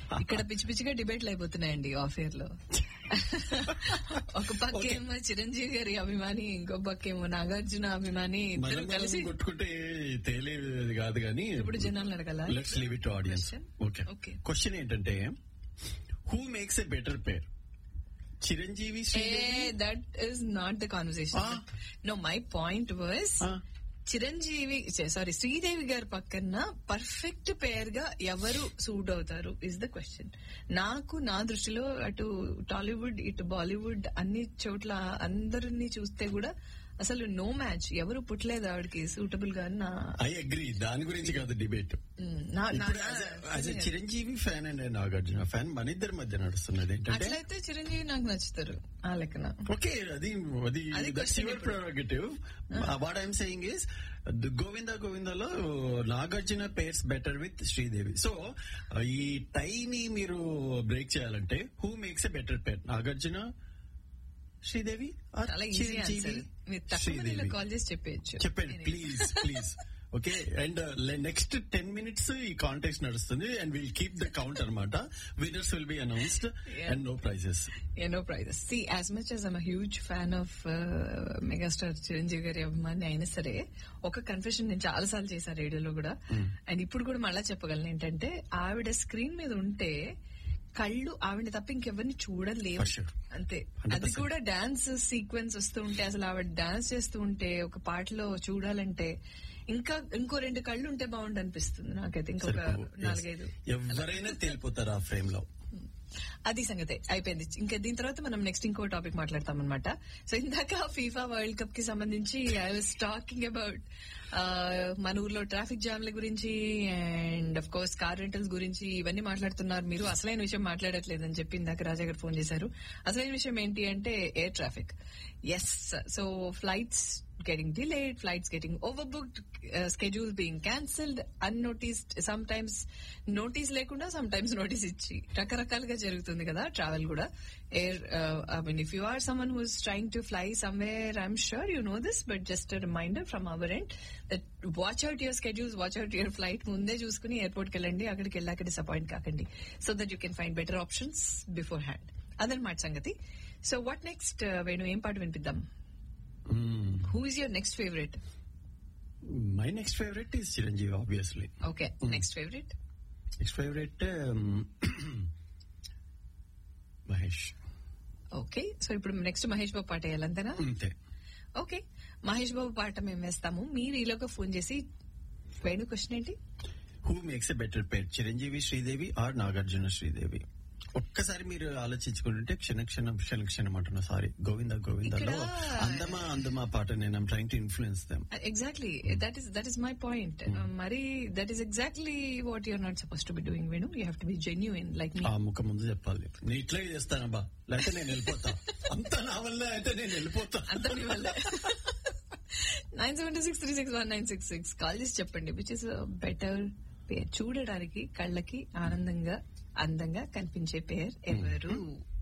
ఇక్కడ పిచ్చి పిచ్చిగా డిబేట్లు అయిపోతున్నాయండి ఆఫ్ ఇయర్ లో ఒక పక్కేమో చిరంజీవి గారి అభిమాని ఇంకో పక్కేమో నాగార్జున అభిమాని ఇద్దరు మనం కలిసి మనం కొట్టుకుంటే తేలేది కాదు కానీ ఇప్పుడు జనాలు అడగాల let's leave it audience Question? Okay Okay. Question ఏంటంటే who makes a better pair Chiranjeevi Sridevi that is not the conversation Ah. No my point was Ah. Chiranjeevi sorry Sridevi గారి పక్కన పర్ఫెక్ట్ పేర్ గా ఎవరు సూట్ అవుతారు ఇస్ ద క్వశ్చన్ నాకు నా దృష్టిలో అటు టాలీవుడ్ ఇటు బాలీవుడ్ అన్ని చోట్ల అందరినీ చూస్తే కూడా అసలు నో మ్యాచ్ ఎవరు పుట్టలేదు ఆవిడకి సూటబుల్ గా నా ఐ అగ్రి దాని గురించి కాదు డిబేట్ మ్, నా- నా- as Chiranjeevi fan and Nagarjuna fan మన ఇద్దరి మధ్య నడుస్తున్నది ఏంటంటే అట్లయితే చిరంజీవి నాకు నచ్చుతారు ఆ లెక్కన ఓకే అది అది అది దట్స్ question యువర్ ఇప్పుడు. Prerogative what I'm saying is Govinda గోవిందలో Nagarjuna pairs better with Sridevi so ఈ టైని మీరు బ్రేక్ చేయాలంటే who makes a better pair Nagarjuna Sridevi or చాలా ఈజీ చిరంజీవి? ఆన్సర్ మీరు తక్కువ శ్రీదేవి. కాల్ చేసి చెప్పేయచ్చు చెప్పండి please please okay and next ten minutes ఈ కాంటెక్స్ నడుస్తుంది and will keep the count అనమాట winners will be announced Yeah. And no prizes Yeah, no prizes. See, as much as I'm a huge fan of uh, megastar Chiranjeevi గారి అభిమాని అయినా సరే ఒక confession నేను చాలా సార్లు చేశాను రేడియోలో కూడా అండ్ ఇప్పుడు కూడా మళ్ళా చెప్పగలను ఏంటంటే ఆవిడ స్క్రీన్ మీద ఉంటే కళ్ళు ఆవిడ తప్ప ఇంకెవరిని చూడలేవు For sure. అంతే 100%. అది కూడా డాన్స్ సీక్వెన్స్ వస్తూ ఉంటే అసలు ఆవిడ డాన్స్ చేస్తూ ఉంటే ఒక పాటలో చూడాలంటే ఇంకా ఇంకో రెండు కళ్ళు ఉంటే బాగుండు అనిపిస్తుంది నాకైతే ఇంకొక నాలుగైదు ఎవరైనా తేలిపోతారు ఆ ఫ్రేమ్ లో అది సంగతే అయిపోయింది ఇంకా దీని తర్వాత మనం నెక్స్ట్ ఇంకో టాపిక్ మాట్లాడతాం అనమాట సో ఇందాక ఫీఫా వరల్డ్ కప్ కి సంబంధించి ఐ వాస్ టాకింగ్ అబౌట్ మన ఊర్లో ట్రాఫిక్ జామ్ల గురించి and of course car rentals గురించి ఇవన్నీ మాట్లాడుతున్నారు మీరు అసలైన విషయం మాట్లాడట్లేదని చెప్పి ఇందాక రాజా గారు ఫోన్ చేశారు అసలైన విషయం ఏంటి అంటే air traffic yes so flights getting delayed, flights getting overbooked, uh, schedules being cancelled, unnoticed, sometimes notice లేకుండా sometimes notice ఇచ్చి రకరకాలుగా జరుగుతుంది కదా ట్రావెల్ కూడా air I mean if you are someone who's trying to fly somewhere I'm sure you know this but just reminder from our end that watch out your schedules watch out your flight ముందే చూసుకుని ఎయిర్పోర్ట్కి వెళ్ళండి అక్కడికి వెళ్ళాక disappoint కాకండి so that you can find better options beforehand అదనమాట సంగతి so what next Venu ఏం పాట వినిపిద్దాం who is your next favourite my next favourite is Chiranjeevi obviously okay next favourite next favourite Mahesh okay so ఇప్పుడు నెక్స్ట్ మహేష్ బాబు పాట వేయాలంతేనా అంతే ఓకే మహేష్ బాబు పాట మేము వేస్తాము మీరు ఈలోగా ఫోన్ చేసి వేణు క్వశ్చన్ ఏంటి who makes a better pair Chiranjeevi Sridevi or Nagarjuna Sridevi ఒక్కసారి మీరు ఆలోచించుకుంటుంటే క్షణ క్షణం క్షణ క్షణం అంటున్నా సారీ గోవింద గోవిందలో ఇక్కడ- అందమా అందమా పాట నేను trying to influence them exactly that is that is my point మరి that is exactly what you're not suppose to be doing Venu you have to be genuine like me ఆ ముఖం ముందు చెప్పాలి నేను ఇట్లా చేస్తానబ్బా లేకపోతే నేను వెళ్ళిపోతా అంత నా వల్ల అయితే నేను వెళ్ళిపోతా అంత మీ వల్ల nine seven six three six one nine six six call చేసి చెప్పండి విచ్ ఇస్ బెటర్ పేర్ చూడడానికి కళ్ళకి ఆనందంగా అందంగా కనిపించే పేర్ ఎవరు